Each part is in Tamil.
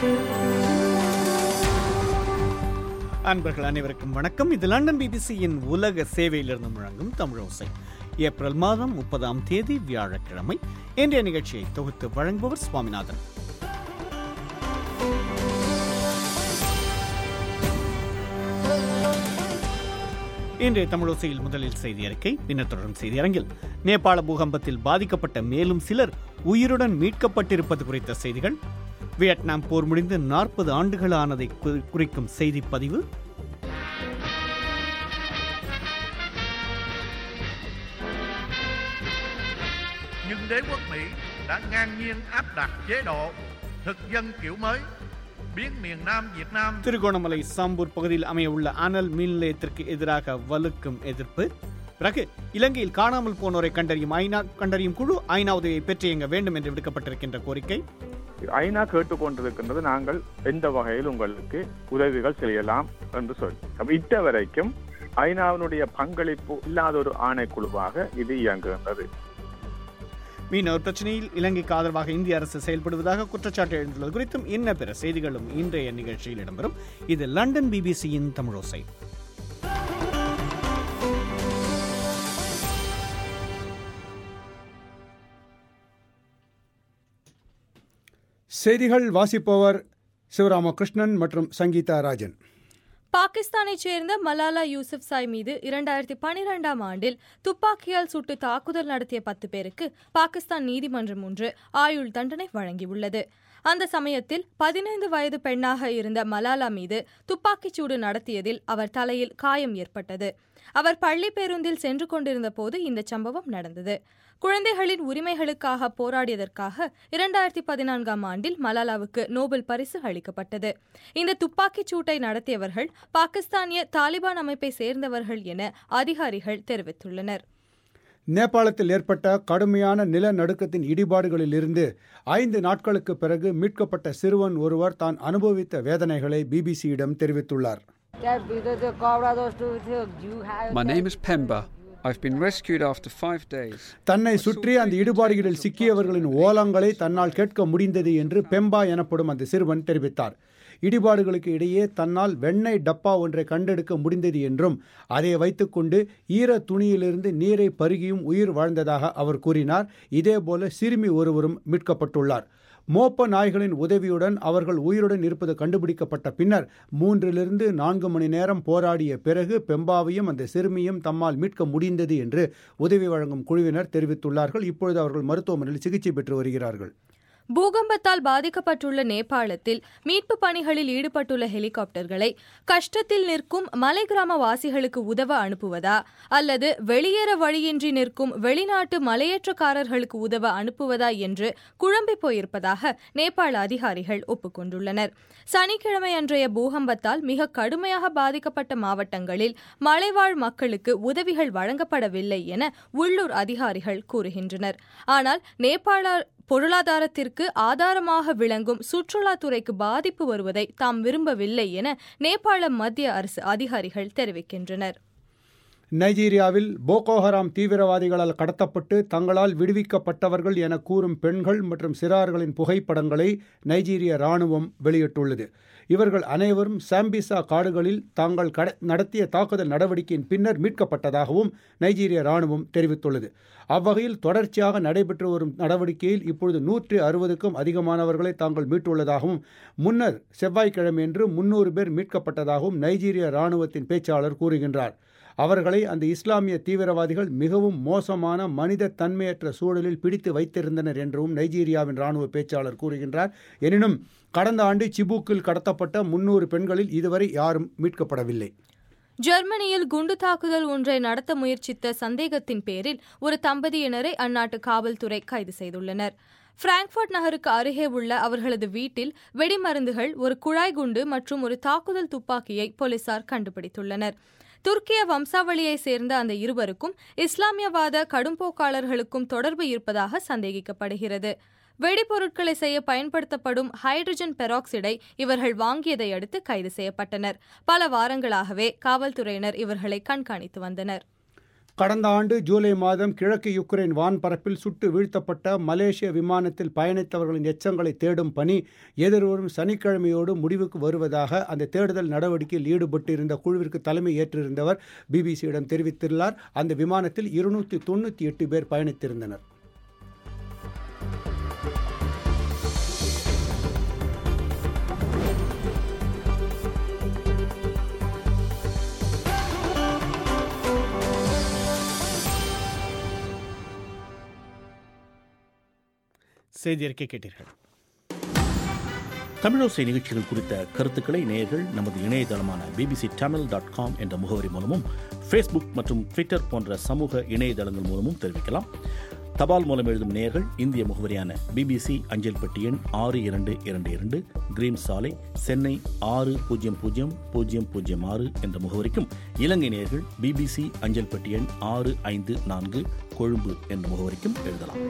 அன்பர்கள் அனைவருக்கும் வணக்கம் இது லண்டன் பிபிசியின் உலக சேவையிலிருந்து முழங்கும் தமிழோசை ஏப்ரல் மாதம் முப்பதாம் தேதி வியாழக்கிழமை இன்றைய நிகழ்ச்சியை தொகுத்து வழங்குபவர் சுவாமிநாதன் இன்றைய தமிழோசையில் முதலில் செய்தி அறிக்கை பின்னர் தொடரும் செய்தி அரங்கில் நேபாள பூகம்பத்தில் பாதிக்கப்பட்ட மேலும் சிலர் உயிருடன் மீட்கப்பட்டிருப்பது குறித்த செய்திகள் வியட்நாம் போர் முடிந்து நாற்பது ஆண்டுகள் ஆனதை குறி- குறிக்கும் செய்தி பதிவு nhưng đế quốc Mỹ đã ngang nhiên áp đặt chế độ thực dân kiểu mới, biến miền Nam Việt Nam Trincomalee Sampur பகுதியில் அமையவுள்ள அனல் மின் நிலையத்திற்கு எதிராக வலுக்கும் எதிர்ப்பு பிறகு இலங்கையில் காணாமல் போனோரை கண்டறியும் ஐநா கண்டறியும் குழு ஐநா உதவியை பெற்று இயங்க வேண்டும் என்று விடுக்கப்பட்டிருக்கின்ற கோரிக்கை ஐநா கேட்டுக்கொண்டிருக்கின்றது நாங்கள் எந்த வகையில் உங்களுக்கு உதவிகள் செய்யலாம் என்று சொல்லி அப்ப இட்ட வரைக்கும் ஐநாவினுடைய பங்களிப்பு இல்லாத ஒரு ஆணைக்குழுவாக இது இயங்குகின்றது மீனவர் பிரச்சனையில் இலங்கைக்கு ஆதரவாக இந்திய அரசு செயல்படுவதாக குற்றச்சாட்டு எழுந்துள்ளது குறித்தும் இன்ன பிற செய்திகளும் இன்றைய நிகழ்ச்சியில் இடம்பெறும் இது லண்டன் பிபிசியின் தமிழோசை செய்திகள் வாசிப்பவர் சிவராமகிருஷ்ணன் மற்றும் சங்கீதா ராஜன் பாகிஸ்தானைச் சேர்ந்த மலாலா யூசுப்சாய் மீது இரண்டாயிரத்தி பனிரெண்டாம் ஆண்டில் துப்பாக்கியால் சுட்டு தாக்குதல் நடத்திய பத்து பேருக்கு பாகிஸ்தான் நீதிமன்றம் ஒன்று ஆயுள் தண்டனை வழங்கியுள்ளது அந்த சமயத்தில் பதினைந்து வயது பெண்ணாக இருந்த மலாலா மீது துப்பாக்கிச்சூடு நடத்தியதில் அவர் தலையில் காயம் ஏற்பட்டது அவர் பள்ளி பேருந்தில் சென்று கொண்டிருந்த போது இந்த சம்பவம் நடந்தது குழந்தைகளின் உரிமைகளுக்காக போராடியதற்காக இரண்டாயிரத்தி பதினான்காம் ஆண்டில் மலாலாவுக்கு நோபல் பரிசு அளிக்கப்பட்டது இந்த துப்பாக்கிச் சூட்டை நடத்தியவர்கள் பாகிஸ்தானிய தாலிபான் அமைப்பை சேர்ந்தவர்கள் என அதிகாரிகள் தெரிவித்துள்ளனர் நேபாளத்தில் ஏற்பட்ட கடுமையான நிலநடுக்கத்தின் இடிபாடுகளிலிருந்து ஐந்து நாட்களுக்கு பிறகு மீட்கப்பட்ட சிறுவன் ஒருவர் தான் அனுபவித்த வேதனைகளை பிபிசியிடம் தெரிவித்துள்ளார் My name is Pemba. I've been rescued after five days. தன்னை சுற்றி அந்த இடிபாடுகளில் சிக்கியவர்களின் ஓலங்களை தன்னால் கேட்க முடிந்தது என்று பெம்பா எனப்படும் அந்த சிறுவன் தெரிவித்தார் இடிபாடுகளுக்கு இடையே தன்னால் வெண்ணெய் டப்பா ஒன்றை கண்டெடுக்க முடிந்தது என்றும் அதை வைத்துக்கொண்டு ஈர துணியிலிருந்து நீரை பருகியும் உயிர் வாழ்ந்ததாக அவர் கூறினார் இதேபோல சிறுமி ஒருவரும் மீட்கப்பட்டுள்ளார் மோப்ப நாய்களின் உதவியுடன் அவர்கள் உயிருடன் இருப்பது கண்டுபிடிக்கப்பட்ட பின்னர் மூன்றிலிருந்து நான்கு மணி நேரம் போராடிய பிறகு பெம்பாவையும் அந்த சிறுமியும் தம்மால் மீட்க முடிந்தது என்று உதவி வழங்கும் குழுவினர் தெரிவித்துள்ளார்கள் இப்பொழுது அவர்கள் மருத்துவமனையில் சிகிச்சை பெற்று வருகிறார்கள் பூகம்பத்தால் பாதிக்கப்பட்டுள்ள நேபாளத்தில் மீட்பு பணிகளில் ஈடுபட்டுள்ள ஹெலிகாப்டர்களை கஷ்டத்தில் நிற்கும் மலை கிராம வாசிகளுக்கு உதவ அனுப்புவதா அல்லது வெளியேற வழியின்றி நிற்கும் வெளிநாட்டு மலையேற்றக்காரர்களுக்கு உதவ அனுப்புவதா என்று குழம்பி போயிருப்பதாக நேபாள அதிகாரிகள் ஒப்புக்கொண்டுள்ளனர் சனிக்கிழமை அன்றைய பூகம்பத்தால் மிக கடுமையாக பாதிக்கப்பட்ட மாவட்டங்களில் மலைவாழ் மக்களுக்கு உதவிகள் வழங்கப்படவில்லை என உள்ளூர் அதிகாரிகள் கூறுகின்றனர் ஆனால் நேபாள பொருளாதாரத்திற்கு ஆதாரமாக விளங்கும் சுற்றுலாத்துறைக்கு பாதிப்பு வருவதை தாம் விரும்பவில்லை என நேபாள மத்திய அரசு அதிகாரிகள் தெரிவிக்கின்றனர் நைஜீரியாவில் போகோஹராம் தீவிரவாதிகளால் கடத்தப்பட்டு தங்களால் விடுவிக்கப்பட்டவர்கள் என கூறும் பெண்கள் மற்றும் சிறார்களின் புகைப்படங்களை நைஜீரிய ராணுவம் வெளியிட்டுள்ளது இவர்கள் அனைவரும் சாம்பிசா காடுகளில் தாங்கள் கட நடத்திய தாக்குதல் நடவடிக்கையின் பின்னர் மீட்கப்பட்டதாகவும் நைஜீரிய ராணுவம் தெரிவித்துள்ளது அவ்வகையில் தொடர்ச்சியாக நடைபெற்று வரும் நடவடிக்கையில் இப்பொழுது நூற்றி அறுபதுக்கும் அதிகமானவர்களை தாங்கள் மீட்டுள்ளதாகவும் முன்னர் செவ்வாய்க்கிழமையன்று முன்னூறு பேர் மீட்கப்பட்டதாகவும் நைஜீரிய ராணுவத்தின் பேச்சாளர் கூறுகின்றார் அவர்களை அந்த இஸ்லாமிய தீவிரவாதிகள் மிகவும் மோசமான மனித தன்மையற்ற சூழலில் பிடித்து வைத்திருந்தனர் என்றும் நைஜீரியாவின் ராணுவ பேச்சாளர் கூறுகின்றார் எனினும் கடந்த ஆண்டு சிபுக்கில் கடத்தப்பட்ட முன்னூறு பெண்களில் இதுவரை யாரும் மீட்கப்படவில்லை ஜெர்மனியில் குண்டு தாக்குதல் ஒன்றை நடத்த முயற்சித்த சந்தேகத்தின் பேரில் ஒரு தம்பதியினரை அந்நாட்டு காவல்துறை கைது செய்துள்ளனர் பிராங்க்ஃபர்ட் நகருக்கு அருகே உள்ள அவர்களது வீட்டில் வெடிமருந்துகள் ஒரு குழாய் குண்டு மற்றும் ஒரு தாக்குதல் துப்பாக்கியை போலீசார் கண்டுபிடித்துள்ளனர் துர்க்கிய வம்சாவளியை சேர்ந்த அந்த இருவருக்கும் இஸ்லாமியவாத கடும்போக்காளர்களுக்கும் தொடர்பு இருப்பதாக சந்தேகிக்கப்படுகிறது வெடிபொருட்களை செய்ய பயன்படுத்தப்படும் ஹைட்ரஜன் பெராக்சைடை இவர்கள் வாங்கியதை அடுத்து கைது செய்யப்பட்டனர் பல வாரங்களாகவே காவல்துறையினர் இவர்களை கண்காணித்து வந்தனர் கடந்த ஆண்டு ஜூலை மாதம் கிழக்கு யுக்ரைன் வான்பரப்பில் சுட்டு வீழ்த்தப்பட்ட மலேசிய விமானத்தில் பயணித்தவர்களின் எச்சங்களை தேடும் பணி எதிர்வரும் சனிக்கிழமையோடு முடிவுக்கு வருவதாக அந்த தேடுதல் நடவடிக்கையில் ஈடுபட்டிருந்த குழுவிற்கு தலைமை ஏற்றிருந்தவர் பிபிசியிடம் தெரிவித்துள்ளார் அந்த விமானத்தில் இருநூற்றி தொண்ணூற்றி எட்டு பேர் பயணித்திருந்தனர் செய்தி அறிக்கை கேட்டீர்கள் தமிழோசை நிகழ்ச்சிகள் குறித்த கருத்துக்களை நேயர்கள் நமது இணையதளமான பிபிசி தமிழ் டாட் காம் என்ற முகவரி மூலமும் ஃபேஸ்புக் மற்றும் ட்விட்டர் போன்ற சமூக இணையதளங்கள் மூலமும் தெரிவிக்கலாம் தபால் மூலம் எழுதும் நேயர்கள் இந்திய முகவரியான பிபிசி அஞ்சல் பெட்டி எண் ஆறு இரண்டு இரண்டு இரண்டு கிரீன் சாலை சென்னை ஆறு பூஜ்ஜியம் பூஜ்ஜியம் பூஜ்ஜியம் பூஜ்ஜியம் ஆறு என்ற முகவரிக்கும் இலங்கை நேயர்கள் பிபிசி அஞ்சல் பெட்டி எண் ஆறு ஐந்து நான்கு கொழும்பு என்ற முகவரிக்கும் எழுதலாம்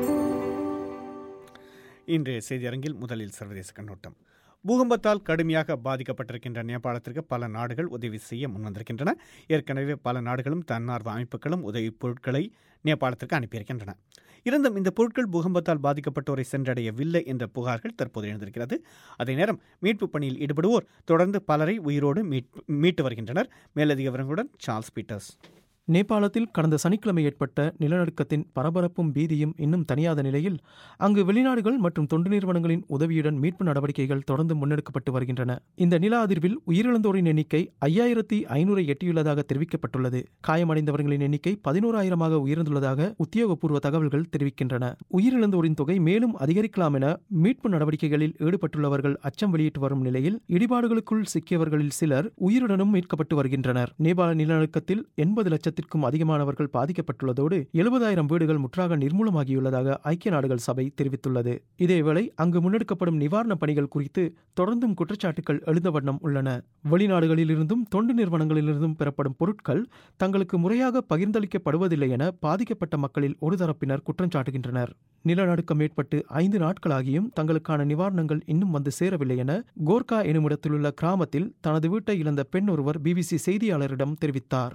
இன்றைய செய்தியரங்கில் முதலில் சர்வதேச கண்ணோட்டம் பூகம்பத்தால் கடுமையாக பாதிக்கப்பட்டிருக்கின்ற நேபாளத்திற்கு பல நாடுகள் உதவி செய்ய முன்வந்திருக்கின்றன ஏற்கனவே பல நாடுகளும் தன்னார்வ அமைப்புகளும் உதவிப் பொருட்களை நேபாளத்திற்கு அனுப்பியிருக்கின்றன இருந்தும் இந்த பொருட்கள் பூகம்பத்தால் பாதிக்கப்பட்டோரை சென்றடையவில்லை என்ற புகார்கள் தற்போது எழுந்திருக்கிறது அதே நேரம் மீட்பு பணியில் ஈடுபடுவோர் தொடர்ந்து பலரை உயிரோடு மீட்பு- மீட்டு வருகின்றனர் மேலதிக விவரங்களுடன் சார்ல்ஸ் பீட்டர்ஸ் நேபாளத்தில் கடந்த சனிக்கிழமை ஏற்பட்ட நிலநடுக்கத்தின் பரபரப்பும் பீதியும் இன்னும் தணியாத நிலையில் அங்கு வெளிநாடுகள் மற்றும் தொண்டு நிறுவனங்களின் உதவியுடன் மீட்பு நடவடிக்கைகள் தொடர்ந்து முன்னெடுக்கப்பட்டு வருகின்றன இந்த நில அதிர்வில் உயிரிழந்தோரின் எண்ணிக்கை ஐயாயிரத்தி ஐநூறை எட்டியுள்ளதாக தெரிவிக்கப்பட்டுள்ளது காயமடைந்தவர்களின் எண்ணிக்கை பதினோராயிரமாக உயர்ந்துள்ளதாக உத்தியோகபூர்வ தகவல்கள் தெரிவிக்கின்றன உயிரிழந்தோரின் தொகை மேலும் அதிகரிக்கலாம் என மீட்பு நடவடிக்கைகளில் ஈடுபட்டுள்ளவர்கள் அச்சம் வெளியிட்டு வரும் நிலையில் இடிபாடுகளுக்குள் சிக்கியவர்களில் சிலர் உயிருடனும் மீட்கப்பட்டு வருகின்றனர் நேபாள நிலநடுக்கத்தில் எண்பது லட்சத்திற்கும் அதிகமானவர்கள் பாதிக்கப்பட்டுள்ளதோடு எழுபதாயிரம் வீடுகள் முற்றாக நிர்மூலமாகியுள்ளதாக ஐக்கிய நாடுகள் சபை தெரிவித்துள்ளது இதேவேளை அங்கு முன்னெடுக்கப்படும் நிவாரணப் பணிகள் குறித்து தொடர்ந்தும் குற்றச்சாட்டுகள் எழுந்த வண்ணம் உள்ளன வெளிநாடுகளிலிருந்தும் தொண்டு நிறுவனங்களிலிருந்தும் பெறப்படும் பொருட்கள் தங்களுக்கு முறையாக பகிர்ந்தளிக்கப்படுவதில்லை என பாதிக்கப்பட்ட மக்களில் ஒரு தரப்பினர் குற்றம் சாட்டுகின்றனர் நிலநடுக்கம் ஏற்பட்டு ஐந்து நாட்களாகியும் தங்களுக்கான நிவாரணங்கள் இன்னும் வந்து சேரவில்லை என கோர்கா எனுமிடத்திலுள்ள கிராமத்தில் தனது வீட்டை இழந்த பெண் ஒருவர் பிபிசி செய்தியாளரிடம் தெரிவித்தார்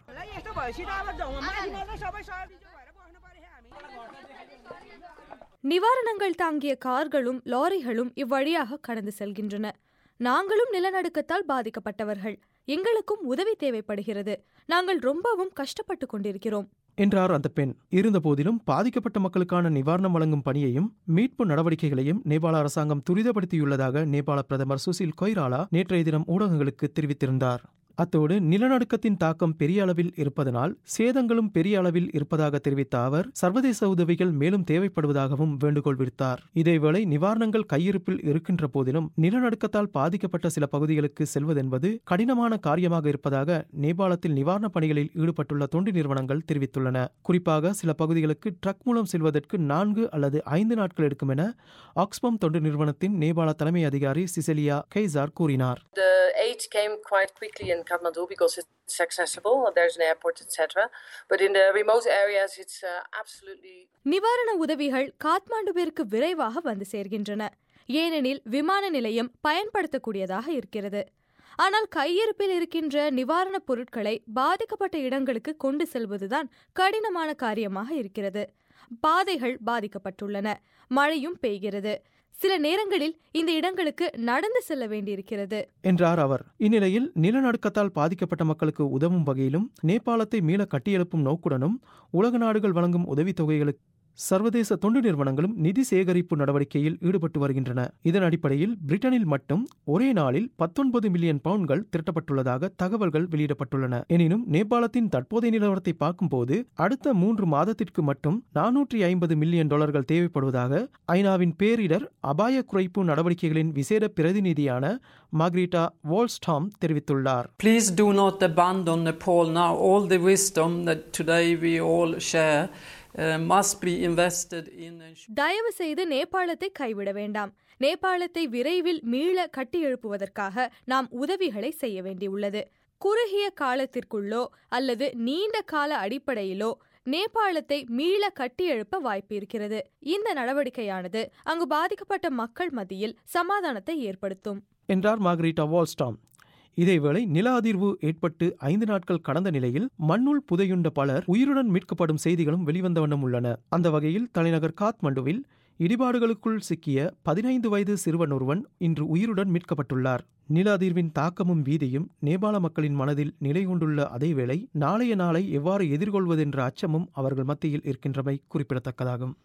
நிவாரணங்கள் தாங்கிய கார்களும் லாரிகளும் இவ்வழியாக கடந்து செல்கின்றன நாங்களும் நிலநடுக்கத்தால் பாதிக்கப்பட்டவர்கள் எங்களுக்கும் உதவி தேவைப்படுகிறது நாங்கள் ரொம்பவும் கஷ்டப்பட்டு கொண்டிருக்கிறோம் என்றார் அந்த பெண் இருந்தபோதிலும் பாதிக்கப்பட்ட மக்களுக்கான நிவாரணம் வழங்கும் பணியையும் மீட்பு நடவடிக்கைகளையும் நேபாள அரசாங்கம் துரிதப்படுத்தியுள்ளதாக நேபாள பிரதமர் சுசில் கொய்ராலா நேற்றைய தினம் ஊடகங்களுக்கு தெரிவித்திருந்தார் அத்தோடு நிலநடுக்கத்தின் தாக்கம் பெரிய அளவில் இருப்பதனால் சேதங்களும் பெரிய அளவில் இருப்பதாக தெரிவித்த அவர் சர்வதேச உதவிகள் மேலும் தேவைப்படுவதாகவும் வேண்டுகோள் விடுத்தார் இதேவேளை நிவாரணங்கள் கையிருப்பில் இருக்கின்ற போதிலும் நிலநடுக்கத்தால் பாதிக்கப்பட்ட சில பகுதிகளுக்கு செல்வதென்பது கடினமான காரியமாக இருப்பதாக நேபாளத்தில் நிவாரணப் பணிகளில் ஈடுபட்டுள்ள தொண்டு நிறுவனங்கள் தெரிவித்துள்ளன குறிப்பாக சில பகுதிகளுக்கு ட்ரக் மூலம் செல்வதற்கு நான்கு அல்லது ஐந்து நாட்கள் எடுக்கும் என ஆக்ஸ்பம் தொண்டு நிறுவனத்தின் நேபாள தலைமை அதிகாரி சிசெலியா கெய்சார் கூறினார் The aid came quite quickly in Kathmandu because it's accessible. There's an airport, etc. But in the remote areas, it's uh, absolutely நிவாரண உதவிகள் காத்மாண்டுவிற்கு விரைவாக வந்து சேர்கின்றன ஏனெனில் விமான நிலையம் பயன்படுத்தக்கூடியதாக இருக்கிறது ஆனால் கையிருப்பில் இருக்கின்ற நிவாரணப் பொருட்களை பாதிக்கப்பட்ட இடங்களுக்கு கொண்டு செல்வதுதான் கடினமான காரியமாக இருக்கிறது பாதைகள் பாதிக்கப்பட்டுள்ளன மழையும் பெய்கிறது சில நேரங்களில் இந்த இடங்களுக்கு நடந்து செல்ல வேண்டியிருக்கிறது என்றார் அவர் இந்நிலையில் நிலநடுக்கத்தால் பாதிக்கப்பட்ட மக்களுக்கு உதவும் வகையிலும் நேபாளத்தை மீள கட்டியெழுப்பும் நோக்குடனும் உலக நாடுகள் வழங்கும் உதவித்தொகைகளுக்கு சர்வதேச தொண்டு நிறுவனங்களும் நிதி சேகரிப்பு நடவடிக்கையில் ஈடுபட்டு வருகின்றன இதன் அடிப்படையில் பிரிட்டனில் மட்டும் ஒரே நாளில் பத்தொன்பது மில்லியன் பவுண்ட்கள் திரட்டப்பட்டுள்ளதாக தகவல்கள் வெளியிடப்பட்டுள்ளன எனினும் நேபாளத்தின் தற்போதைய நிலவரத்தை பார்க்கும்போது அடுத்த மூன்று மாதத்திற்கு மட்டும் நானூற்றி ஐம்பது மில்லியன் டாலர்கள் தேவைப்படுவதாக ஐநாவின் பேரிடர் அபாய குறைப்பு நடவடிக்கைகளின் விசேட பிரதிநிதியான மார்க்ரீட்டா வால்ஸ்டாம் தெரிவித்துள்ளார் Please do not abandon Nepal now. All the wisdom that today we all share uh, must be invested in. தயவு செய்து நேபாளத்தை கைவிட வேண்டாம் நேபாளத்தை விரைவில் மீள கட்டியெழுப்புவதற்காக நாம் உதவிகளை செய்ய வேண்டியுள்ளது குறுகிய காலத்திற்குள்ளோ அல்லது நீண்ட கால அடிப்படையிலோ நேபாளத்தை மீள கட்டியெழுப்ப வாய்ப்பு இருக்கிறது இந்த நடவடிக்கையானது அங்கு பாதிக்கப்பட்ட மக்கள் மத்தியில் சமாதானத்தை ஏற்படுத்தும் என்றார் மார்கரீட்டா வால்ஸ்டாம் இதேவேளை நில அதிர்வு ஏற்பட்டு ஐந்து நாட்கள் கடந்த நிலையில் மண்ணுள் புதையுண்ட பலர் உயிருடன் மீட்கப்படும் செய்திகளும் வெளிவந்த வண்ணம் உள்ளன அந்த வகையில் தலைநகர் காத்மண்டுவில் இடிபாடுகளுக்குள் சிக்கிய பதினைந்து வயது சிறுவன் ஒருவன் இன்று உயிருடன் மீட்கப்பட்டுள்ளார் நில அதிர்வின் தாக்கமும் வீதியும் நேபாள மக்களின் மனதில் நிலை கொண்டுள்ள அதேவேளை நாளைய நாளை எவ்வாறு எதிர்கொள்வதென்ற அச்சமும் அவர்கள் மத்தியில் இருக்கின்றமை குறிப்பிடத்தக்கதாகும்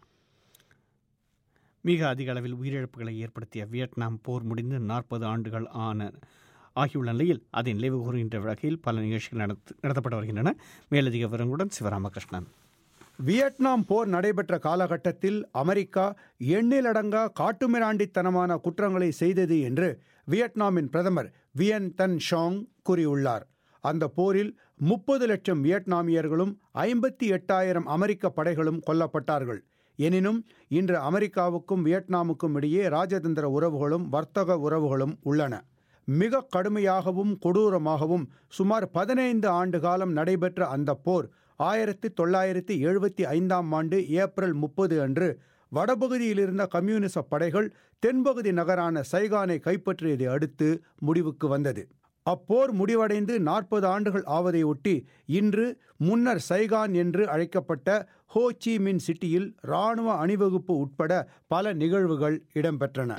மிக அதிக அளவில் உயிரிழப்புகளை ஏற்படுத்திய வியட்நாம் போர் முடிந்து நாற்பது ஆண்டுகள் ஆன ஆகியுள்ள நிலையில் அதை நினைவு கூறுகின்ற வகையில் பல நிகழ்ச்சிகள் நடத்து நடத்தப்பட்டு வருகின்றன மேலதிக விவரங்களுடன் சிவராமகிருஷ்ணன் வியட்நாம் போர் நடைபெற்ற காலகட்டத்தில் அமெரிக்கா எண்ணிலடங்கா காட்டுமிராண்டித்தனமான குற்றங்களை செய்தது என்று வியட்நாமின் பிரதமர் வியன் தன் ஷாங் கூறியுள்ளார் அந்த போரில் முப்பது லட்சம் வியட்நாமியர்களும் ஐம்பத்தி எட்டாயிரம் அமெரிக்க படைகளும் கொல்லப்பட்டார்கள் எனினும் இன்று அமெரிக்காவுக்கும் வியட்நாமுக்கும் இடையே ராஜதந்திர உறவுகளும் வர்த்தக உறவுகளும் உள்ளன மிக கடுமையாகவும் கொடூரமாகவும் சுமார் பதினைந்து ஆண்டு காலம் நடைபெற்ற அந்த போர் ஆயிரத்தி தொள்ளாயிரத்தி எழுபத்தி ஐந்தாம் ஆண்டு ஏப்ரல் முப்பது அன்று வடபகுதியில் இருந்த கம்யூனிச படைகள் தென்பகுதி நகரான சைகானை கைப்பற்றியதை அடுத்து முடிவுக்கு வந்தது அப்போர் முடிவடைந்து நாற்பது ஆண்டுகள் ஆவதையொட்டி இன்று முன்னர் சைகான் என்று அழைக்கப்பட்ட ஹோ சி மின் சிட்டியில் இராணுவ அணிவகுப்பு உட்பட பல நிகழ்வுகள் இடம்பெற்றன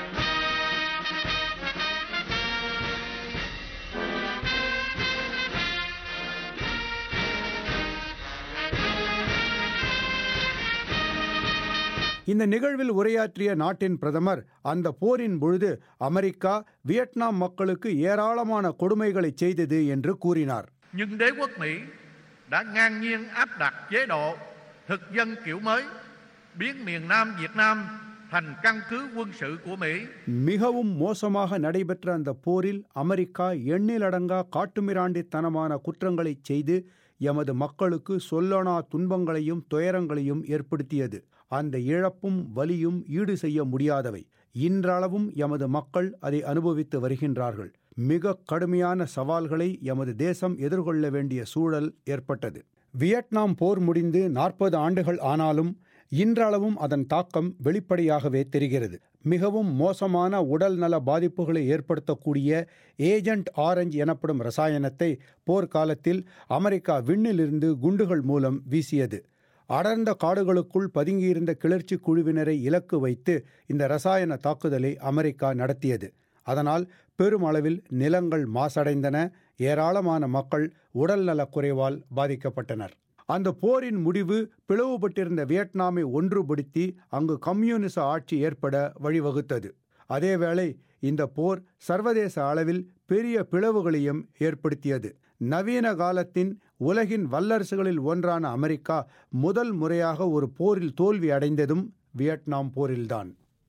இந்த நிகழ்வில் உரையாற்றிய நாட்டின் பிரதமர் அந்த போரின் பொழுது அமெரிக்கா வியட்நாம் மக்களுக்கு ஏராளமான கொடுமைகளை செய்தது என்று கூறினார் Nhưng đế quốc Mỹ đã ngang nhiên áp đặt chế độ thực dân kiểu mới, biến miền Nam Việt Nam thành căn cứ quân sự của Mỹ. மிகவும் மோசமாக நடைபெற்ற அந்த போரில் அமெரிக்கா எண்ணிலடங்கா காட்டுமிராண்டித்தனமான குற்றங்களை செய்து எமது மக்களுக்கு சொல்லனா துன்பங்களையும் துயரங்களையும் ஏற்படுத்தியது அந்த இழப்பும் வலியும் ஈடு செய்ய முடியாதவை இன்றளவும் எமது மக்கள் அதை அனுபவித்து வருகின்றார்கள் மிக கடுமையான சவால்களை எமது தேசம் எதிர்கொள்ள வேண்டிய சூழல் ஏற்பட்டது வியட்நாம் போர் முடிந்து நாற்பது ஆண்டுகள் ஆனாலும் இன்றளவும் அதன் தாக்கம் வெளிப்படையாகவே தெரிகிறது மிகவும் மோசமான உடல் நல பாதிப்புகளை ஏற்படுத்தக்கூடிய ஏஜென்ட் ஆரஞ்ச் எனப்படும் ரசாயனத்தை போர்க்காலத்தில் அமெரிக்கா விண்ணிலிருந்து குண்டுகள் மூலம் வீசியது அடர்ந்த காடுகளுக்குள் பதுங்கியிருந்த கிளர்ச்சி குழுவினரை இலக்கு வைத்து இந்த ரசாயன தாக்குதலை அமெரிக்கா நடத்தியது அதனால் பெருமளவில் நிலங்கள் மாசடைந்தன ஏராளமான மக்கள் உடல்நலக் குறைவால் பாதிக்கப்பட்டனர் அந்த போரின் முடிவு பிளவுபட்டிருந்த வியட்நாமை ஒன்றுபடுத்தி அங்கு கம்யூனிச ஆட்சி ஏற்பட வழிவகுத்தது அதேவேளை இந்த போர் சர்வதேச அளவில் பெரிய பிளவுகளையும் ஏற்படுத்தியது நவீன காலத்தின் உலகின் வல்லரசுகளில் ஒன்றான அமெரிக்கா முதல் முறையாக ஒரு போரில் தோல்வி அடைந்ததும் வியட்நாம் போரில்தான்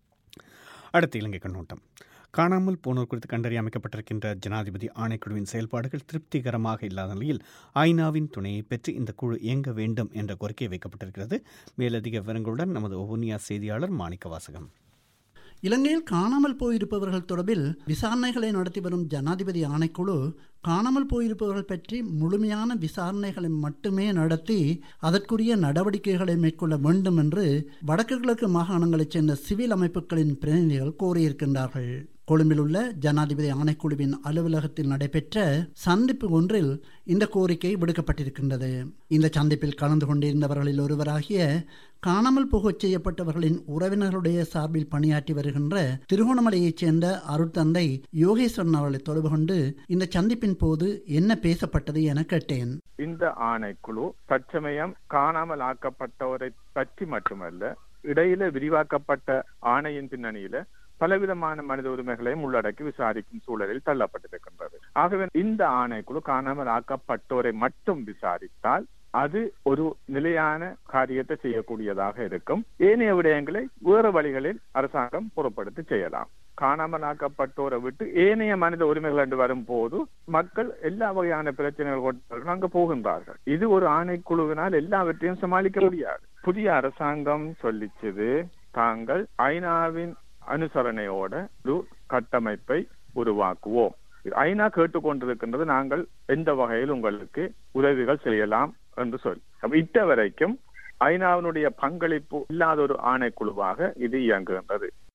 அடுத்த இலங்கை கண்ணோட்டம் காணாமல் போனோர் குறித்து கண்டறிய அமைக்கப்பட்டிருக்கின்ற ஜனாதிபதி ஆணைக்குழுவின் செயல்பாடுகள் திருப்திகரமாக இல்லாத நிலையில் ஐநாவின் துணையை பெற்று இந்த குழு இயங்க வேண்டும் என்ற கோரிக்கை வைக்கப்பட்டிருக்கிறது மேலதிக விவரங்களுடன் நமது ஒவ்வொன்றியா செய்தியாளர் மாணிக்க வாசகம் இலங்கையில் காணாமல் போயிருப்பவர்கள் தொடர்பில் விசாரணைகளை நடத்தி வரும் ஜனாதிபதி ஆணைக்குழு காணாமல் போயிருப்பவர்கள் பற்றி முழுமையான விசாரணைகளை மட்டுமே நடத்தி அதற்குரிய நடவடிக்கைகளை மேற்கொள்ள வேண்டும் என்று வடக்கு கிழக்கு மாகாணங்களைச் சேர்ந்த சிவில் அமைப்புகளின் பிரதிநிதிகள் கோரியிருக்கின்றார்கள் கொழும்பில் உள்ள ஜனாதிபதி ஆணைக்குழுவின் அலுவலகத்தில் நடைபெற்ற சந்திப்பு ஒன்றில் இந்த கோரிக்கை விடுக்கப்பட்டிருக்கின்றது இந்த சந்திப்பில் கலந்து கொண்டிருந்தவர்களில் ஒருவராகிய காணாமல் போகச் செய்யப்பட்டவர்களின் உறவினர்களுடைய சார்பில் பணியாற்றி வருகின்ற திருகோணமலையைச் சேர்ந்த அருட்தந்தை யோகேஸ்வரன் அவர்களை தொடர்பு கொண்டு இந்த சந்திப்பின் போது என்ன பேசப்பட்டது என கேட்டேன் இந்த ஆணைக்குழு தற்சமயம் காணாமல் ஆக்கப்பட்டவரை பற்றி மட்டுமல்ல இடையில விரிவாக்கப்பட்ட ஆணையின் பின்னணியில பலவிதமான மனித உரிமைகளையும் உள்ளடக்கி விசாரிக்கும் சூழலில் தள்ளப்பட்டிருக்கின்றது ஆகவே இந்த ஆணைக்குழு காணாமல் ஆக்கப்பட்டோரை மட்டும் விசாரித்தால் அது ஒரு நிலையான காரியத்தை செய்யக்கூடியதாக இருக்கும் ஏனைய விடயங்களை வேறு வழிகளில் அரசாங்கம் பொறுப்படுத்தி செய்யலாம் காணாமல் ஆக்கப்பட்டோரை விட்டு ஏனைய மனித உரிமைகள் என்று வரும்போது மக்கள் எல்லா வகையான பிரச்சனைகள் கொண்டவர்கள் அங்கு போகின்றார்கள் இது ஒரு ஆணைக்குழுவினால் எல்லாவற்றையும் சமாளிக்க முடியாது புதிய அரசாங்கம் சொல்லிச்சது தாங்கள் ஐநாவின் அனுசரணையோட ஒரு கட்டமைப்பை உருவாக்குவோம் ஐநா கேட்டுக்கொண்டிருக்கின்றது நாங்கள் எந்த வகையில் உங்களுக்கு உதவிகள் செய்யலாம் என்று சொல்லி அப்ப இட்ட வரைக்கும் ஐநாவினுடைய பங்களிப்பு இல்லாத ஒரு ஆணைக்குழுவாக இது இயங்குகின்றது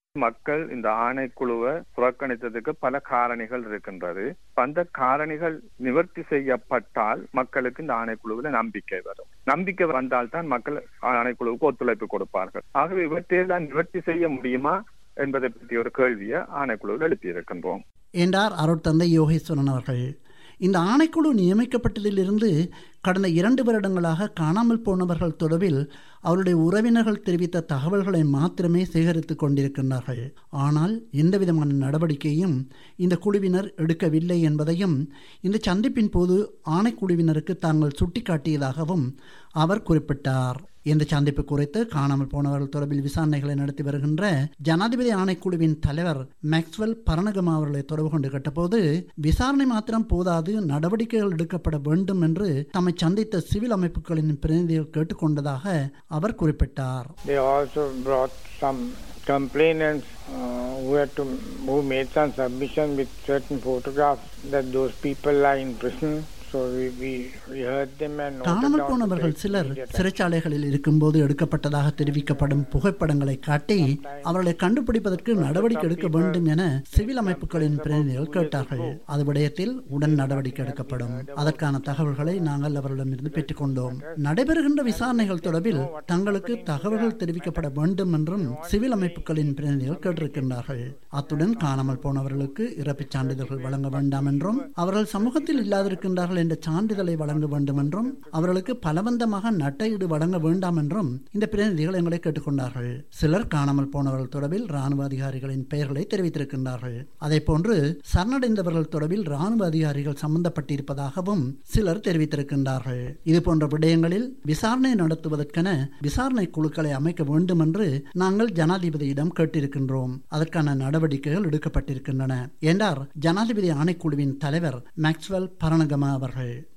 மக்கள் இந்த ஆணைக்குழுவை புறக்கணித்ததுக்கு பல காரணிகள் இருக்கின்றது அந்த காரணிகள் நிவர்த்தி செய்யப்பட்டால் மக்களுக்கு இந்த ஆணைக்குழுவில் நம்பிக்கை வரும் நம்பிக்கை வந்தால்தான் மக்கள் ஆணைக்குழுவுக்கு ஒத்துழைப்பு கொடுப்பார்கள் ஆகவே இவற்றையெல்லாம் நிவர்த்தி செய்ய முடியுமா என்பதை பற்றி ஒரு கேள்வியை ஆணைக்குழுவில் எழுப்பியிருக்கின்றோம் என்றார் அருட்தந்தை யோகேஸ்வரன் அவர்கள் இந்த ஆணைக்குழு நியமிக்கப்பட்டதிலிருந்து கடந்த இரண்டு வருடங்களாக காணாமல் போனவர்கள் தொடர்பில் அவருடைய உறவினர்கள் தெரிவித்த தகவல்களை மாத்திரமே சேகரித்து கொண்டிருக்கின்றார்கள் ஆனால் எந்தவிதமான நடவடிக்கையும் இந்த குழுவினர் எடுக்கவில்லை என்பதையும் இந்த சந்திப்பின் போது ஆணைக்குழுவினருக்கு தாங்கள் சுட்டிக்காட்டியதாகவும் அவர் குறிப்பிட்டார் இந்த சந்திப்பு குறித்து காணாமல் போனவர்கள் தொடர்பில் விசாரணைகளை நடத்தி வருகின்ற ஜனாதிபதி ஆணைக்குழுவின் தலைவர் மேக்ஸ்வெல் பரணகமா அவர்களை தொடர்பு கொண்டு கேட்டபோது விசாரணை மாத்திரம் போதாது நடவடிக்கைகள் எடுக்கப்பட வேண்டும் என்று தம்மை சந்தித்த சிவில் அமைப்புகளின் பிரதிநிதிகள் கேட்டுக்கொண்டதாக அவர் குறிப்பிட்டார் They also brought some complainants uh, who had to who made some submission with certain photographs that those people are in prison. So we, we, we heard them and noted காணாமல் down போனவர்கள் the சிலர் immediate சிறைச்சாலைகளில் இருக்கும்போது எடுக்கப்பட்டதாக தெரிவிக்கப்படும் புகைப்படங்களை காட்டி அவர்களை கண்டுபிடிப்பதற்கு நடவடிக்கை எடுக்க வேண்டும் என சிவில் அமைப்புகளின் பிரதிநிதிகள் கேட்டார்கள் அது விடயத்தில் உடன் நடவடிக்கை எடுக்கப்படும் அதற்கான தகவல்களை நாங்கள் அவர்களிடமிருந்து பெற்றுக்கொண்டோம் நடைபெறுகின்ற விசாரணைகள் தொடர்பில் தங்களுக்கு தகவல்கள் தெரிவிக்கப்பட வேண்டும் என்றும் சிவில் அமைப்புகளின் பிரதிநிதிகள் கேட்டிருக்கின்றார்கள் அத்துடன் காணாமல் போனவர்களுக்கு இறப்புச் சான்றிதழ்கள் வழங்க வேண்டாம் என்றும் அவர்கள் சமூகத்தில் இல்லாதிருக்கின்றார்கள் என்ற சான்றிதழை வழங்க வேண்டும் என்றும் அவர்களுக்கு பலவந்தமாக நட்டையீடு வழங்க வேண்டாம் என்றும் இந்த பிரதிநிதிகள் எங்களை கேட்டுக்கொண்டார்கள் சிலர் காணாமல் போனவர்கள் தொடர்பில் ராணுவ அதிகாரிகளின் பெயர்களை தெரிவித்திருக்கின்றார்கள் அதே போன்று சரணடைந்தவர்கள் தொடர்பில் ராணுவ அதிகாரிகள் சம்பந்தப்பட்டிருப்பதாகவும் சிலர் தெரிவித்திருக்கின்றார்கள் இது போன்ற விடயங்களில் விசாரணை நடத்துவதற்கென விசாரணை குழுக்களை அமைக்க வேண்டும் என்று நாங்கள் ஜனாதிபதியிடம் கேட்டிருக்கின்றோம் அதற்கான நடவடிக்கைகள் எடுக்கப்பட்டிருக்கின்றன என்றார் ஜனாதிபதி ஆணைக்குழுவின் தலைவர் மேக்ஸ்வெல் பரணகமா அவர்கள்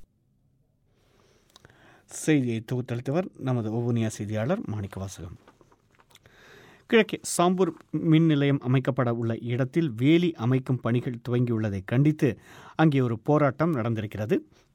செய்தியை தொகுத்தளித்தவர் நமது ஒவ்வொனியா செய்தியாளர் மாணிக்க வாசகம் கிழக்கே சாம்பூர் மின் நிலையம் அமைக்கப்பட உள்ள இடத்தில் வேலி அமைக்கும் பணிகள் துவங்கியுள்ளதை கண்டித்து அங்கே ஒரு போராட்டம் நடந்திருக்கிறது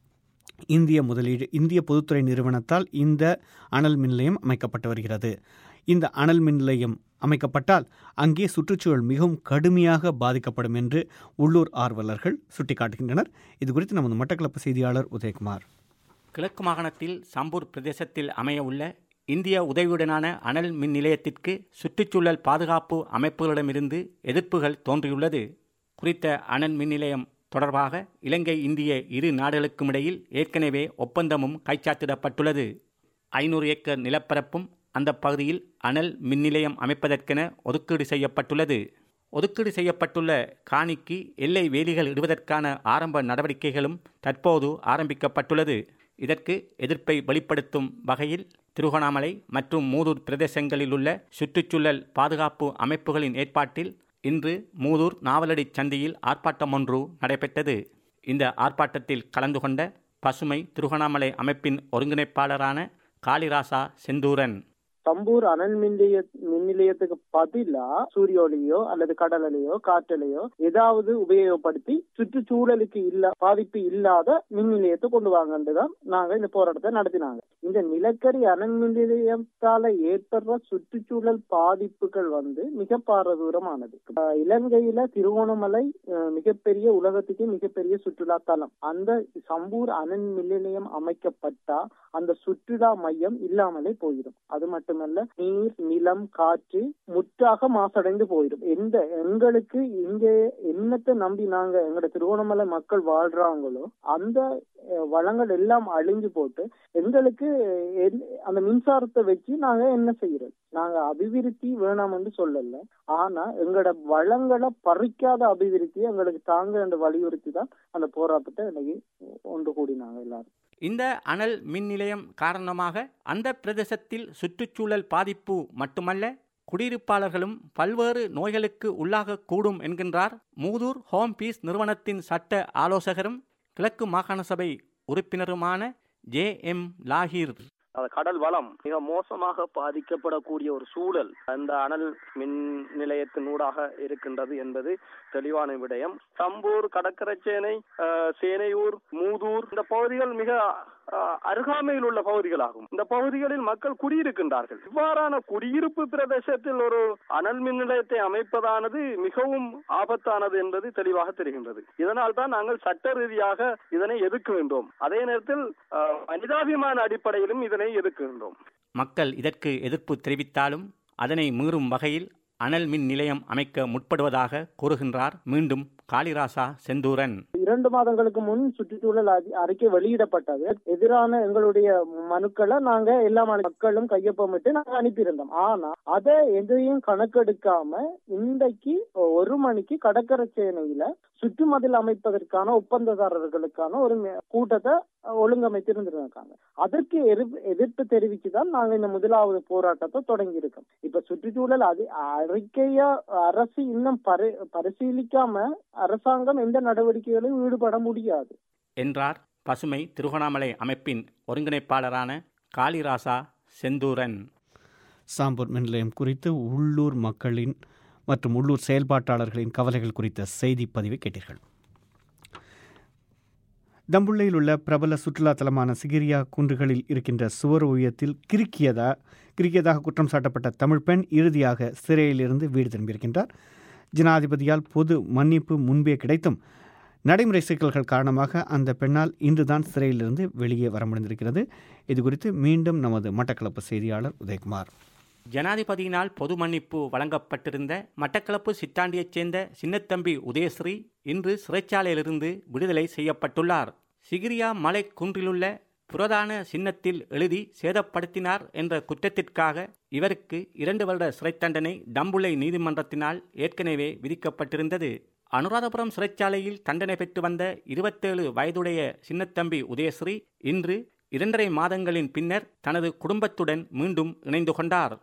இந்திய முதலீடு இந்திய பொதுத்துறை நிறுவனத்தால் இந்த அனல் மின் நிலையம் அமைக்கப்பட்டு வருகிறது இந்த அனல் மின் நிலையம் அமைக்கப்பட்டால் அங்கே சுற்றுச்சூழல் மிகவும் கடுமையாக பாதிக்கப்படும் என்று உள்ளூர் ஆர்வலர்கள் சுட்டிக்காட்டுகின்றனர் இது குறித்து நமது மட்டக்களப்பு செய்தியாளர் உதயகுமார் கிழக்கு மாகாணத்தில் சம்பூர் பிரதேசத்தில் அமைய உள்ள இந்திய உதவியுடனான அனல் மின் நிலையத்திற்கு சுற்றுச்சூழல் பாதுகாப்பு அமைப்புகளிடமிருந்து எதிர்ப்புகள் தோன்றியுள்ளது குறித்த அனல் மின் நிலையம் தொடர்பாக இலங்கை இந்திய இரு நாடுகளுக்கும் இடையில் ஏற்கனவே ஒப்பந்தமும் கைச்சாத்திடப்பட்டுள்ளது ஐநூறு ஏக்கர் நிலப்பரப்பும் அந்த பகுதியில் அனல் மின் நிலையம் அமைப்பதற்கென ஒதுக்கீடு செய்யப்பட்டுள்ளது ஒதுக்கீடு செய்யப்பட்டுள்ள காணிக்கு எல்லை வேலிகள் இடுவதற்கான ஆரம்ப நடவடிக்கைகளும் தற்போது ஆரம்பிக்கப்பட்டுள்ளது இதற்கு எதிர்ப்பை வெளிப்படுத்தும் வகையில் திருகோணாமலை மற்றும் மூதூர் பிரதேசங்களில் உள்ள சுற்றுச்சூழல் பாதுகாப்பு அமைப்புகளின் ஏற்பாட்டில் இன்று மூதூர் நாவலடி சந்தியில் ஆர்ப்பாட்டம் ஒன்று நடைபெற்றது இந்த ஆர்ப்பாட்டத்தில் கலந்து கொண்ட பசுமை திருகோணாமலை அமைப்பின் ஒருங்கிணைப்பாளரான காளிராசா செந்தூரன் தம்பூர் அனல் மின் நிலைய மின் நிலையத்துக்கு பதிலா சூரிய ஒளியோ அல்லது கடலையோ காற்றலையோ ஏதாவது உபயோகப்படுத்தி சுற்றுச்சூழலுக்கு இல்ல பாதிப்பு இல்லாத மின் நிலையத்தை கொண்டு வாங்கன்றுதான் நாங்க இந்த போராட்டத்தை நடத்தினாங்க இந்த நிலக்கரி அனல் மின் நிலையத்தால ஏற்படுற சுற்றுச்சூழல் பாதிப்புகள் வந்து மிக பாரதூரமானது அஹ் இலங்கையில திருவோணமலை அஹ் மிகப்பெரிய உலகத்துக்கு மிகப்பெரிய சுற்றுலா தலம் அந்த சம்பூர் அனல் மின் நிலையம் அமைக்கப்பட்டா அந்த சுற்றுலா மையம் இல்லாமலே போயிடும் அது மட்டும் மட்டுமல்ல நீர் நிலம் காற்று முற்றாக மாசடைந்து போயிடும் எந்த எங்களுக்கு இங்க என்னத்தை நம்பி நாங்க எங்களோட திருவோணமலை மக்கள் வாழ்றாங்களோ அந்த வளங்கள் எல்லாம் அழிஞ்சு போட்டு எங்களுக்கு அந்த மின்சாரத்தை வச்சு நாங்க என்ன செய்யறது நாங்க அபிவிருத்தி வேணாம்னு சொல்லல ஆனா எங்களோட வளங்களை பறிக்காத அபிவிருத்தி எங்களுக்கு தாங்க என்று வலியுறுத்தி தான் அந்த போராட்டத்தை இன்னைக்கு ஒன்று கூடினாங்க எல்லாரும் இந்த அனல் மின் நிலையம் காரணமாக அந்த பிரதேசத்தில் சுற்றுச்சூழல் பாதிப்பு மட்டுமல்ல குடியிருப்பாளர்களும் பல்வேறு நோய்களுக்கு உள்ளாகக்கூடும் என்கின்றார் மூதூர் ஹோம் பீஸ் நிறுவனத்தின் சட்ட ஆலோசகரும் கிழக்கு மாகாண சபை உறுப்பினருமான ஜே எம் லாஹிர் கடல் வளம் மிக மோசமாக பாதிக்கப்படக்கூடிய ஒரு சூழல் அந்த அனல் மின் நிலையத்தினூடாக இருக்கின்றது என்பது தெளிவான விடயம் சம்பூர் கடற்கரை சேனை சேனையூர் மூதூர் இந்த பகுதிகள் மிக அஹ், அருகாமையில் உள்ள பகுதிகளாகும் இந்த பகுதிகளில் மக்கள் குடியிருக்கின்றார்கள் இவ்வாறான குடியிருப்பு பிரதேசத்தில் ஒரு அனல் மின் நிலையத்தை அமைப்பதானது மிகவும் ஆபத்தானது என்பது தெளிவாக தெரிகின்றது இதனால் தான் நாங்கள் சட்ட ரீதியாக இதனை எதிர்க்கின்றோம் அதே நேரத்தில் அஹ், மனிதாபிமான அடிப்படையிலும் இதனை எதிர்க்கின்றோம் மக்கள் இதற்கு எதிர்ப்பு தெரிவித்தாலும் அதனை மீறும் வகையில் அனல் மின் நிலையம் அமைக்க முற்படுவதாக கூறுகின்றார் மீண்டும் காளிராசா செந்தூரன் இரண்டு மாதங்களுக்கு முன் சுற்றுச்சூழல் அதி- அறிக்கை வெளியிடப்பட்டது எதிரான எங்களுடைய மனுக்களை நாங்க எல்லா மாநில மக்களும் கையொப்பமிட்டு நாங்க அனுப்பியிருந்தோம் ஆனா அதை எதையும் கணக்கெடுக்காம இன்றைக்கு ஒரு மணிக்கு கடற்கரை சேனையில சுற்றுமதில் அமைப்பதற்கான ஒப்பந்ததாரர்களுக்கான ஒரு மே- கூட்டத்தை ஒழுங்கமைத்திருந்திருக்காங்க அதற்கு எதிர்ப்பு எதிர்ப்பு தெரிவிச்சுதான் நாங்க இந்த முதலாவது போராட்டத்தை தொடங்கி இருக்கோம் இப்ப சுற்றுச்சூழல் அது அறிக்கைய அரசு இன்னும் பரி பரிசீலிக்காம அரசாங்கம் எந்த நடவடிக்கைகளிலும் ஈடுபட முடியாது என்றார் பசுமை திருகோணாமலை அமைப்பின் ஒருங்கிணைப்பாளரான காளிராசா செந்தூரன் சாம்பூர் மின் நிலையம் குறித்து உள்ளூர் மக்களின் மற்றும் உள்ளூர் செயல்பாட்டாளர்களின் கவலைகள் குறித்த செய்தி பதிவை கேட்டீர்கள் தம்புள்ளையில் உள்ள பிரபல சுற்றுலா தலமான சிகிரியா குன்றுகளில் இருக்கின்ற சுவர் ஓவியத்தில் கிறுக்கியதா கிறுக்கியதாக குற்றம் சாட்டப்பட்ட தமிழ் பெண் இறுதியாக சிறையிலிருந்து வீடு திரும்பியிருக்கின்றார் ஜனாதிபதியால் பொது மன்னிப்பு முன்பே கிடைத்தும் நடைமுறை சிக்கல்கள் காரணமாக அந்த பெண்ணால் இன்றுதான் சிறையிலிருந்து வெளியே வர முடிந்திருக்கிறது இது குறித்து மீண்டும் நமது மட்டக்களப்பு செய்தியாளர் உதயகுமார் ஜனாதிபதியினால் பொது மன்னிப்பு வழங்கப்பட்டிருந்த மட்டக்களப்பு சித்தாண்டியைச் சேர்ந்த சின்னத்தம்பி உதயஸ்ரீ இன்று சிறைச்சாலையிலிருந்து விடுதலை செய்யப்பட்டுள்ளார் சிகிரியா மலை குன்றிலுள்ள புரதான சின்னத்தில் எழுதி சேதப்படுத்தினார் என்ற குற்றத்திற்காக இவருக்கு இரண்டு வருட சிறை தண்டனை டம்புளை நீதிமன்றத்தினால் ஏற்கனவே விதிக்கப்பட்டிருந்தது அனுராதபுரம் சிறைச்சாலையில் தண்டனை பெற்று வந்த இருபத்தேழு வயதுடைய சின்னத்தம்பி உதயஸ்ரீ இன்று இரண்டரை மாதங்களின் பின்னர் தனது குடும்பத்துடன் மீண்டும் இணைந்து கொண்டார்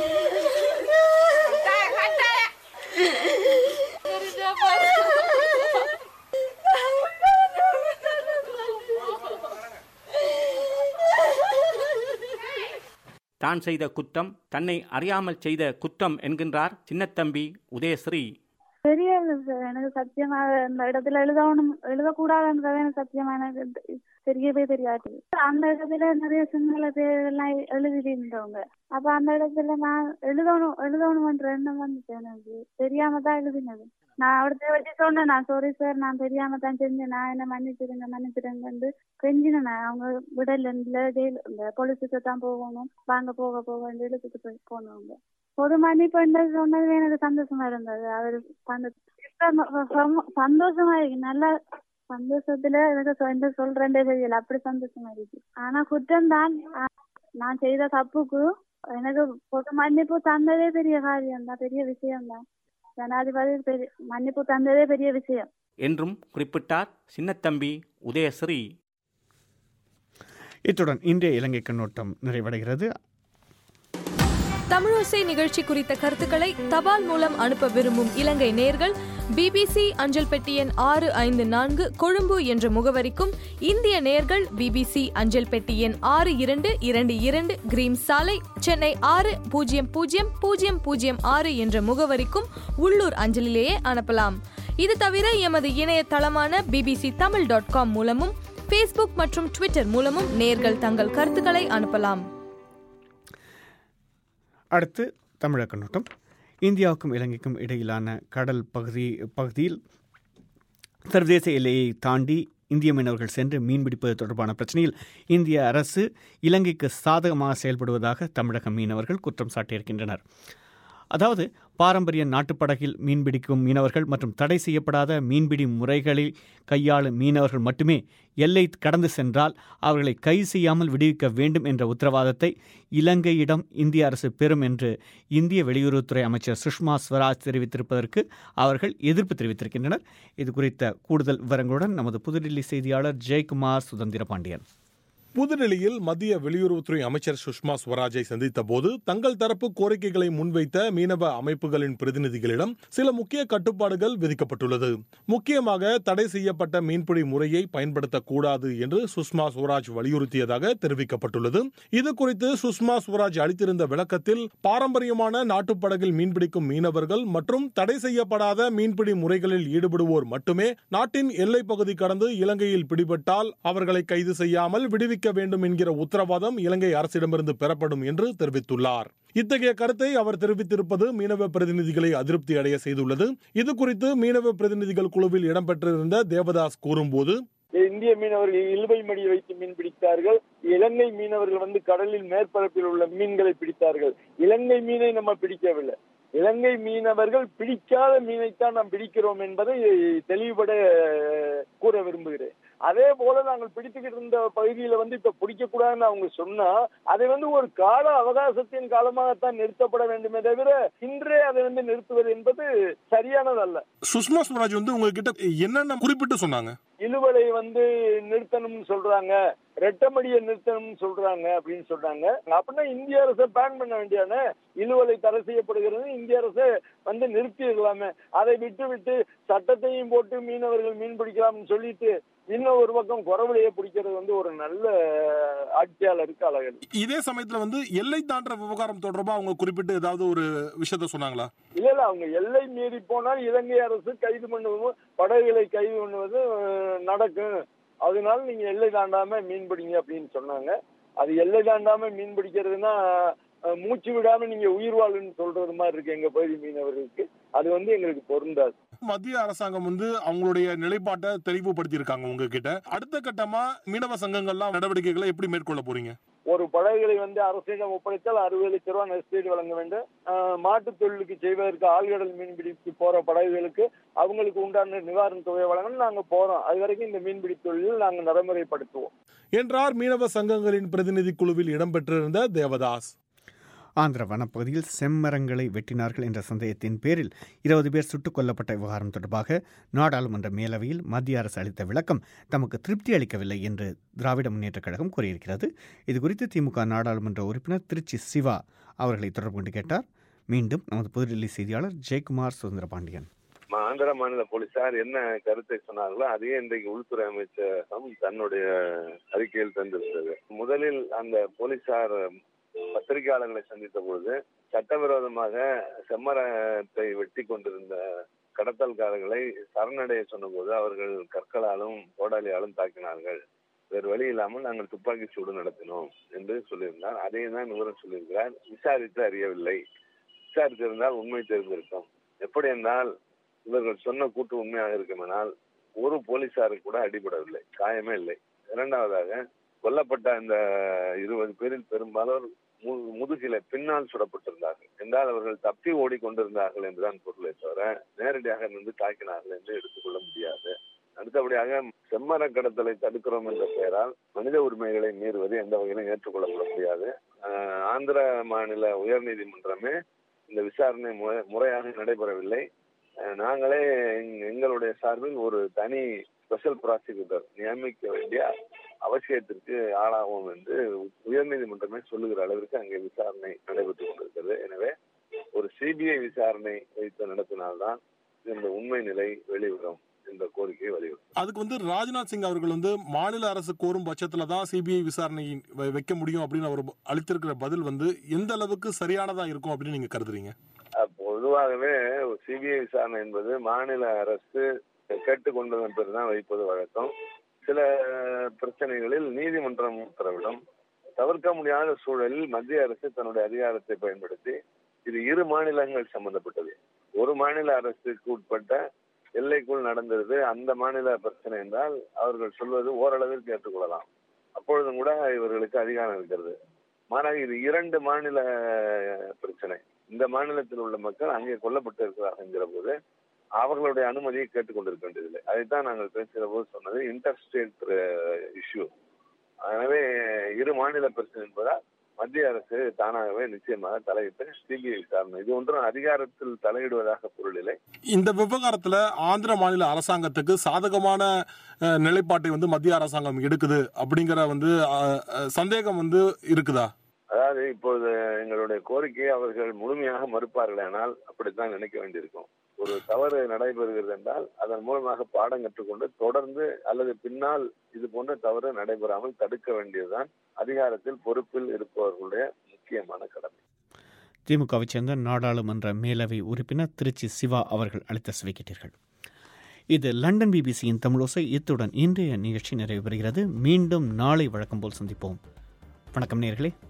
தான் செய்த குற்றம் தன்னை அறியாமல் செய்த குற்றம் என்கின்றார் சின்னத்தம்பி உதயஸ்ரீ தெரியல சார் எனக்கு சத்தியமா அந்த இடத்துல எழுதணும் எழுதக்கூடாதுன்றது எனக்கு சத்தியமா எனக்கு தெ- தெரியவே தெரியாது அந்த இடத்துல நிறைய சிங்கள பேர் எல்லாம் எழுதிருந்தவங்க அப்ப அந்த இடத்துல நான் எழுதணும் எழுதணும்ன்ற எண்ணம் வந்துச்சு எனக்கு தெரியாம தான் எழுதினது நான் அவர்கிட்ட வச்சு சொன்னேன் நான் சாரி சார் நான் தெரியாம தான் செஞ்சேன் நான் என்ன மன்னிச்சிடுங்க மன்னிச்சிடுங்கன்னு கெஞ்சினேன் நான் அவங்க விடல இல்ல ஜெயில் இந்த போலீஸுக்கு தான் போகணும் வாங்க போக போக இழுத்துட்டு போய் போனவங்க பொது மன்னிப்பு சொன்னது எனக்கு சந்தோஷமா இருந்தது அவர் அந்த சந்தோஷமா இருக்கு நல்ல சந்தோஷத்துல எனக்கு சொ- என்ன சொல்றேன்டே தெரியல அப்படி சந்தோஷமா இருக்கு ஆனா குற்றம் தான் நான் செய்த தப்புக்கு எனக்கு பொது மன்னிப்பு தந்ததே பெரிய காரியம் தான் பெரிய விஷயம் தான் ஜனாதிபதி பெரிய மன்னிப்பு தந்ததே பெரிய விஷயம் என்றும் குறிப்பிட்டார் சின்னத்தம்பி உதயஸ்ரீ இத்துடன் இன்றைய இலங்கை கண்ணோட்டம் நிறைவடைகிறது தமிழோசை நிகழ்ச்சி குறித்த கருத்துக்களை தபால் மூலம் அனுப்ப விரும்பும் இலங்கை நேர்கள் பிபிசி அஞ்சல் பெட்டி எண் ஆறு ஐந்து நான்கு கொழும்பு என்ற முகவரிக்கும் இந்திய நேர்கள் பிபிசி அஞ்சல் பெட்டி எண் ஆறு இரண்டு இரண்டு இரண்டு கிரீம் சாலை சென்னை ஆறு பூஜ்ஜியம் பூஜ்ஜியம் பூஜ்ஜியம் பூஜ்ஜியம் ஆறு என்ற முகவரிக்கும் உள்ளூர் அஞ்சலிலேயே அனுப்பலாம் இது தவிர எமது இணையதளமான பிபிசி தமிழ் டாட் காம் மூலமும் ஃபேஸ்புக் மற்றும் ட்விட்டர் மூலமும் நேர்கள் தங்கள் கருத்துக்களை அனுப்பலாம் அடுத்து தமிழக கண்ணோட்டம் இந்தியாவுக்கும் இலங்கைக்கும் இடையிலான கடல் பகுதி பகுதியில் சர்வதேச எல்லையை தாண்டி இந்திய மீனவர்கள் சென்று மீன்பிடிப்பது தொடர்பான பிரச்சனையில் இந்திய அரசு இலங்கைக்கு சாதகமாக செயல்படுவதாக தமிழக மீனவர்கள் குற்றம் சாட்டியிருக்கின்றனர் அதாவது பாரம்பரிய நாட்டுப்படகில் மீன்பிடிக்கும் மீனவர்கள் மற்றும் தடை செய்யப்படாத மீன்பிடி முறைகளில் கையாளும் மீனவர்கள் மட்டுமே எல்லை கடந்து சென்றால் அவர்களை கைது செய்யாமல் விடுவிக்க வேண்டும் என்ற உத்தரவாதத்தை இலங்கையிடம் இந்திய அரசு பெறும் என்று இந்திய வெளியுறவுத்துறை அமைச்சர் சுஷ்மா ஸ்வராஜ் தெரிவித்திருப்பதற்கு அவர்கள் எதிர்ப்பு தெரிவித்திருக்கின்றனர் இது குறித்த கூடுதல் விவரங்களுடன் நமது புதுடில்லி செய்தியாளர் ஜெயக்குமார் சுதந்திர பாண்டியன் புதுடெல்லியில் மத்திய வெளியுறவுத்துறை அமைச்சர் சுஷ்மா ஸ்வராஜை சந்தித்த போது தங்கள் தரப்பு கோரிக்கைகளை முன்வைத்த மீனவ அமைப்புகளின் பிரதிநிதிகளிடம் சில முக்கிய கட்டுப்பாடுகள் விதிக்கப்பட்டுள்ளது முக்கியமாக தடை செய்யப்பட்ட மீன்பிடி முறையை பயன்படுத்தக்கூடாது என்று சுஷ்மா ஸ்வராஜ் வலியுறுத்தியதாக தெரிவிக்கப்பட்டுள்ளது இது குறித்து சுஷ்மா ஸ்வராஜ் அளித்திருந்த விளக்கத்தில் பாரம்பரியமான நாட்டுப்படகில் மீன்பிடிக்கும் மீனவர்கள் மற்றும் தடை செய்யப்படாத மீன்பிடி முறைகளில் ஈடுபடுவோர் மட்டுமே நாட்டின் எல்லைப் பகுதி கடந்து இலங்கையில் பிடிபட்டால் அவர்களை கைது செய்யாமல் விடுவிக்க விடுவிக்க வேண்டும் என்கிற உத்தரவாதம் இலங்கை அரசிடமிருந்து பெறப்படும் என்று தெரிவித்துள்ளார் இத்தகைய கருத்தை அவர் தெரிவித்திருப்பது மீனவ பிரதிநிதிகளை அதிருப்தி அடைய செய்துள்ளது இது குறித்து மீனவ பிரதிநிதிகள் குழுவில் இடம்பெற்றிருந்த தேவதாஸ் கூறும்போது இந்திய மீனவர்கள் இழுவை மடி வைத்து மீன் பிடித்தார்கள் இலங்கை மீனவர்கள் வந்து கடலில் மேற்பரப்பில் உள்ள மீன்களை பிடித்தார்கள் இலங்கை மீனை நம்ம பிடிக்கவில்லை இலங்கை மீனவர்கள் பிடிக்காத மீனைத்தான் நாம் பிடிக்கிறோம் என்பதை தெளிவுபட கூற விரும்புகிறேன் அதே போல நாங்கள் பிடித்துக்கிட்டு இருந்த பகுதியில வந்து இப்ப பிடிக்க கூடாதுன்னு அவங்க சொன்னா அதை வந்து ஒரு கால அவகாசத்தின் காலமாகத்தான் நிறுத்தப்பட வேண்டுமே தவிர இன்றே அதை வந்து நிறுத்துவது என்பது சரியானதல்ல சுஷ்மா ஸ்வராஜ் வந்து உங்ககிட்ட என்னென்ன குறிப்பிட்டு சொன்னாங்க இழுவலை வந்து நிறுத்தணும்னு சொல்றாங்க ரெட்டமடியை நிறுத்தணும்னு சொல்றாங்க அப்படின்னு சொல்றாங்க அப்படின்னா இந்திய அரசை பேன் பண்ண வேண்டியானே இழுவலை தடை செய்யப்படுகிறது இந்திய அரசு வந்து நிறுத்தி இருக்கலாமே அதை விட்டு விட்டு சட்டத்தையும் போட்டு மீனவர்கள் மீன் பிடிக்கலாம்னு சொல்லிட்டு இன்னும் ஒரு பக்கம் குறவலையை பிடிக்கிறது வந்து ஒரு நல்ல ஆட்சியாளருக்கு அழகு இதே சமயத்துல வந்து எல்லை தாண்டுற விவகாரம் தொடர்பா அவங்க குறிப்பிட்டு ஏதாவது ஒரு விஷயத்த சொன்னாங்களா இல்ல இல்ல அவங்க எல்லை மீறி போனால் இலங்கை அரசு கைது பண்ணுவதும் படகுகளை கைது பண்ணுவது நடக்கும் அதனால நீங்க எல்லை தாண்டாம மீன் பிடிங்க அப்படின்னு சொன்னாங்க அது எல்லை தாண்டாம மீன் பிடிக்கிறதுனா மூச்சு விடாம நீங்க உயிர் வாழுன்னு சொல்றது மாதிரி இருக்கு எங்க பகுதி மீனவர்களுக்கு அது வந்து எங்களுக்கு பொருந்தாது மத்திய அரசாங்கம் வந்து அவங்களுடைய நிலைப்பாட்டை தெளிவுபடுத்தி இருக்காங்க உங்ககிட்ட அடுத்த கட்டமா மீனவ சங்கங்கள்லாம் நடவடிக்கைகளை எப்படி மேற்கொள்ள போறீங்க ஒரு படகுகளை வந்து அரசிடம் ஒப்படைத்தால் அறுபது லட்ச ரூபாய் நஷ்டீடு வழங்க வேண்டும் மாட்டு தொழிலுக்கு செய்வதற்கு ஆழ்கடல் மீன்பிடிக்கு போற படகுகளுக்கு அவங்களுக்கு உண்டான நிவாரண தொகையை வழங்கணும் நாங்க போறோம் அது வரைக்கும் இந்த மீன்பிடி தொழிலில் நாங்க நடைமுறைப்படுத்துவோம் என்றார் மீனவ சங்கங்களின் பிரதிநிதி குழுவில் இடம்பெற்றிருந்த தேவதாஸ் ஆந்திர வனப்பகுதியில் செம்மரங்களை வெட்டினார்கள் என்ற சந்தேகத்தின் பேரில் இருபது பேர் சுட்டுக் கொல்லப்பட்ட விவகாரம் தொடர்பாக நாடாளுமன்ற மேலவையில் மத்திய அரசு அளித்த விளக்கம் தமக்கு திருப்தி அளிக்கவில்லை என்று திராவிட முன்னேற்றக் கழகம் கூறியிருக்கிறது இதுகுறித்து திமுக நாடாளுமன்ற உறுப்பினர் திருச்சி சிவா அவர்களை தொடர்பு கொண்டு கேட்டார் மீண்டும் நமது புதுடில்லி செய்தியாளர் ஜெயக்குமார் சுதந்திரபாண்டியன் ஆந்திர மாநில போலீசார் என்ன கருத்தை சொன்னார்களோ அதையே இன்றைக்கு உள்துறை அமைச்சகம் தன்னுடைய அறிக்கையில் தந்திருந்தது முதலில் அந்த போலீசார் பத்திரிகையாளர்களை சந்தித்த பொழுது சட்டவிரோதமாக செம்மரத்தை வெட்டி கொண்டிருந்த கடத்தல்காரர்களை சரணடைய சொன்னபோது அவர்கள் கற்களாலும் கோடாலியாலும் தாக்கினார்கள் வேறு வழி இல்லாமல் நாங்கள் துப்பாக்கி சூடு நடத்தினோம் என்று சொல்லியிருந்தார் அதையும் தான் விவரம் சொல்லியிருக்கிறார் விசாரித்து அறியவில்லை விசாரித்திருந்தால் உண்மை தெரிந்திருக்கும் எப்படி என்றால் இவர்கள் சொன்ன கூட்டு உண்மையாக இருக்குமானால் ஒரு போலீசாருக்கு கூட அடிபடவில்லை காயமே இல்லை இரண்டாவதாக கொல்லப்பட்ட அந்த இருபது பேரில் பெரும்பாலோர் முதுகில பின்னால் சுடப்பட்டிருந்தார்கள் என்றால் அவர்கள் தப்பி ஓடிக்கொண்டிருந்தார்கள் என்றுதான் பொருளை தவிர நேரடியாக நின்று தாக்கினார்கள் என்று எடுத்துக்கொள்ள முடியாது அடுத்தபடியாக செம்மர கடத்தலை தடுக்கிறோம் என்ற பெயரால் மனித உரிமைகளை மீறுவது எந்த வகையிலும் ஏற்றுக்கொள்ளப்பட முடியாது ஆந்திர மாநில உயர்நீதிமன்றமே இந்த விசாரணை முறையாக நடைபெறவில்லை நாங்களே எங்களுடைய சார்பில் ஒரு தனி ஸ்பெஷல் ப்ராசிக்யூட்டர் நியமிக்க வேண்டிய அவசியத்திற்கு ஆளாகும் என்று உயர்நீதிமன்றமே சொல்லுகிற அளவிற்கு அங்கே விசாரணை நடைபெற்றுக் கொண்டிருக்கிறது எனவே ஒரு சிபிஐ விசாரணை வைத்து நடத்தினால்தான் இந்த உண்மை நிலை வெளிவரும் என்ற கோரிக்கையை வலியுறுத்தும் அதுக்கு வந்து ராஜ்நாத் சிங் அவர்கள் வந்து மாநில அரசு கோரும் பட்சத்துல தான் சிபிஐ விசாரணை வைக்க முடியும் அப்படின்னு அவர் அளித்திருக்கிற பதில் வந்து எந்த அளவுக்கு சரியானதா இருக்கும் அப்படின்னு நீங்க கருதுறீங்க பொதுவாகவே சிபிஐ விசாரணை என்பது மாநில அரசு கேட்டுக்கொண்டதன் பிறகு தான் வைப்பது வழக்கம் சில பிரச்சனைகளில் நீதிமன்றம் உத்தரவிடும் தவிர்க்க முடியாத சூழலில் மத்திய அரசு தன்னுடைய அதிகாரத்தை பயன்படுத்தி இது இரு மாநிலங்கள் சம்பந்தப்பட்டது ஒரு மாநில அரசுக்கு உட்பட்ட எல்லைக்குள் நடந்தது அந்த மாநில பிரச்சனை என்றால் அவர்கள் சொல்வது ஓரளவிற்கு ஏற்றுக்கொள்ளலாம் அப்பொழுதும் கூட இவர்களுக்கு அதிகாரம் இருக்கிறது மாறாக இது இரண்டு மாநில பிரச்சனை இந்த மாநிலத்தில் உள்ள மக்கள் அங்கே கொல்லப்பட்டு இருக்கிறார்கள் என்கிற போது அவர்களுடைய அனுமதியை கேட்டுக்கொண்டிருக்க வேண்டியதில்லை அதைத்தான் நாங்கள் பேசுகிற போது சொன்னது இன்டர் ஸ்டேட் இஷ்யூ எனவே இரு மாநில பிரச்சனை என்பதால் மத்திய அரசு தானாகவே நிச்சயமாக தலையிட்டு சிபிஐ விசாரணை இது ஒன்றும் அதிகாரத்தில் தலையிடுவதாக பொருள் இல்லை இந்த விவகாரத்துல ஆந்திர மாநில அரசாங்கத்துக்கு சாதகமான நிலைப்பாட்டை வந்து மத்திய அரசாங்கம் எடுக்குது அப்படிங்கிற வந்து சந்தேகம் வந்து இருக்குதா அதாவது இப்பொழுது எங்களுடைய கோரிக்கையை அவர்கள் முழுமையாக மறுப்பார்கள் ஆனால் அப்படித்தான் நினைக்க வேண்டியிருக்கும் ஒரு தவறு நடைபெறுகிறது என்றால் அதன் மூலமாக பாடம் கற்றுக்கொண்டு தொடர்ந்து அல்லது பின்னால் இது போன்ற தவறு நடைபெறாமல் தடுக்க வேண்டியதுதான் அதிகாரத்தில் பொறுப்பில் இருப்பவர்களுடைய முக்கியமான கடமை திமுகவைச் சேர்ந்த நாடாளுமன்ற மேலவை உறுப்பினர் திருச்சி சிவா அவர்கள் அளித்த சுவைக்கிட்டீர்கள் இது லண்டன் பிபிசியின் தமிழோசை இத்துடன் இன்றைய நிகழ்ச்சி நிறைவு பெறுகிறது மீண்டும் நாளை வழக்கம் போல் சந்திப்போம் வணக்கம் நேர்களே